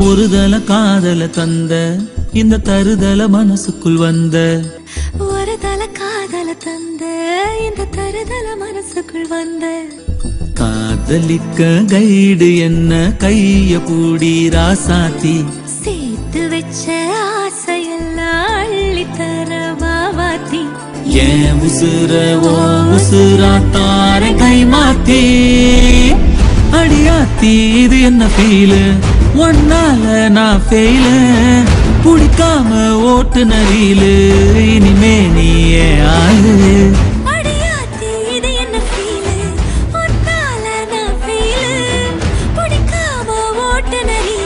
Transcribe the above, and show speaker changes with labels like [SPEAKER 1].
[SPEAKER 1] ஒரு தல காதல தந்த இந்த தருதல மனசுக்குள் வந்த
[SPEAKER 2] ஒரு தல காதல தந்த இந்த தருதல மனசுக்குள் வந்த
[SPEAKER 1] காதலிக்க கைடு என்ன கைய பூடி ராசாத்தி
[SPEAKER 2] சேர்த்து வச்ச ஆசையெல்லாம் அள்ளி தர மாவாத்தி
[SPEAKER 1] ஏன் உசுர ஓ உசுரா தார கை மாத்தி அடியாத்தி இது என்ன ஃபீலு ஒன்னால நான் ஃபெயிலு பிடிக்காம ஓட்டு நரியிலு இனிமே நீ ஏன் ஆளு
[SPEAKER 2] அடியாத்தி இது என்ன ஃபீலு உன்னால நான் ஃபீலு பிடிக்காம ஓட்டு நரி